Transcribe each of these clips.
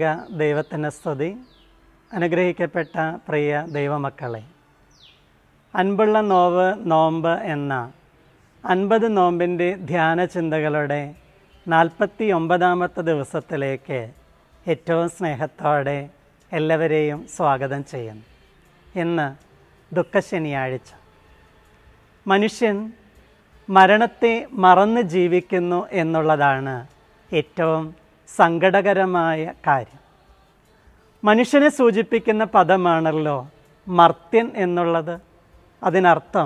ത്രിയേക ദൈവത്തിന് സ്തുതി അനുഗ്രഹിക്കപ്പെട്ട പ്രിയ ദൈവമക്കളെ അൻപുള്ള നോവ് നോമ്പ് എന്ന അൻപത് നോമ്പിൻ്റെ ധ്യാന ചിന്തകളുടെ നാൽപ്പത്തി ഒമ്പതാമത്തെ ദിവസത്തിലേക്ക് ഏറ്റവും സ്നേഹത്തോടെ എല്ലാവരെയും സ്വാഗതം ചെയ്യുന്നു ഇന്ന് ദുഃഖശനിയാഴ്ച മനുഷ്യൻ മരണത്തെ മറന്ന് ജീവിക്കുന്നു എന്നുള്ളതാണ് ഏറ്റവും സങ്കടകരമായ കാര്യം മനുഷ്യനെ സൂചിപ്പിക്കുന്ന പദമാണല്ലോ മർത്യൻ എന്നുള്ളത് അതിനർത്ഥം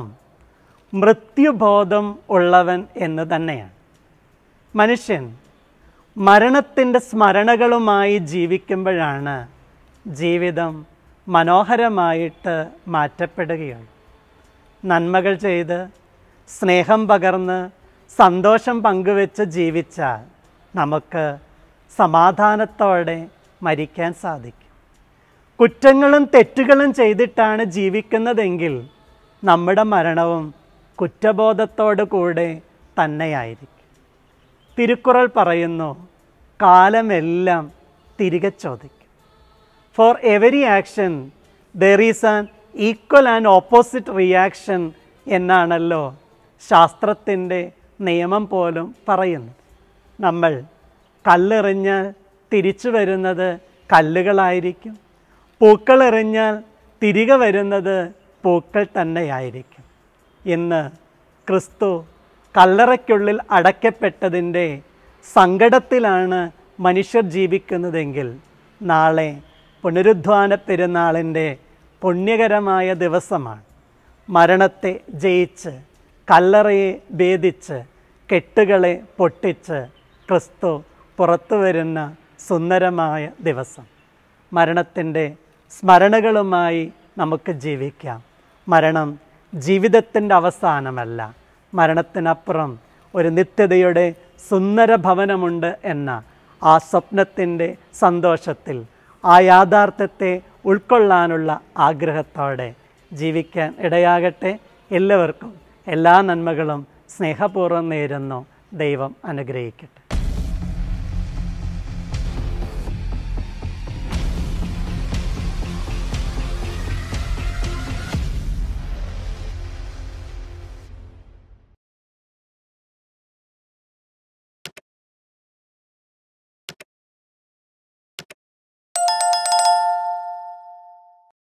മൃത്യുബോധം ഉള്ളവൻ എന്ന് തന്നെയാണ് മനുഷ്യൻ മരണത്തിൻ്റെ സ്മരണകളുമായി ജീവിക്കുമ്പോഴാണ് ജീവിതം മനോഹരമായിട്ട് മാറ്റപ്പെടുകയുള്ളൂ നന്മകൾ ചെയ്ത് സ്നേഹം പകർന്ന് സന്തോഷം പങ്കുവെച്ച് ജീവിച്ചാൽ നമുക്ക് സമാധാനത്തോടെ മരിക്കാൻ സാധിക്കും കുറ്റങ്ങളും തെറ്റുകളും ചെയ്തിട്ടാണ് ജീവിക്കുന്നതെങ്കിൽ നമ്മുടെ മരണവും കുറ്റബോധത്തോടു കൂടെ തന്നെയായിരിക്കും തിരുക്കുറൾ പറയുന്നു കാലമെല്ലാം തിരികെ ചോദിക്കും for every action there is an equal and opposite reaction എന്നാണല്ലോ ശാസ്ത്രത്തിൻ്റെ നിയമം പോലും പറയുന്നത് നമ്മൾ കല്ലെറിഞ്ഞാൽ തിരിച്ചു വരുന്നത് കല്ലുകളായിരിക്കും പൂക്കൾ എറിഞ്ഞാൽ തിരികെ വരുന്നത് പൂക്കൾ തന്നെയായിരിക്കും ഇന്ന് ക്രിസ്തു കല്ലറയ്ക്കുള്ളിൽ അടയ്ക്കപ്പെട്ടതിൻ്റെ സങ്കടത്തിലാണ് മനുഷ്യർ ജീവിക്കുന്നതെങ്കിൽ നാളെ പുനരുദ്ധാന പെരുന്നാളിൻ്റെ പുണ്യകരമായ ദിവസമാണ് മരണത്തെ ജയിച്ച് കല്ലറയെ ഭേദിച്ച് കെട്ടുകളെ പൊട്ടിച്ച് ക്രിസ്തു പുറത്തു വരുന്ന സുന്ദരമായ ദിവസം മരണത്തിൻ്റെ സ്മരണകളുമായി നമുക്ക് ജീവിക്കാം മരണം ജീവിതത്തിൻ്റെ അവസാനമല്ല മരണത്തിനപ്പുറം ഒരു നിത്യതയുടെ സുന്ദര ഭവനമുണ്ട് എന്ന ആ സ്വപ്നത്തിൻ്റെ സന്തോഷത്തിൽ ആ യാഥാർത്ഥ്യത്തെ ഉൾക്കൊള്ളാനുള്ള ആഗ്രഹത്തോടെ ജീവിക്കാൻ ഇടയാകട്ടെ എല്ലാവർക്കും എല്ലാ നന്മകളും സ്നേഹപൂർവ്വം നേരുന്നു ദൈവം അനുഗ്രഹിക്കട്ടെ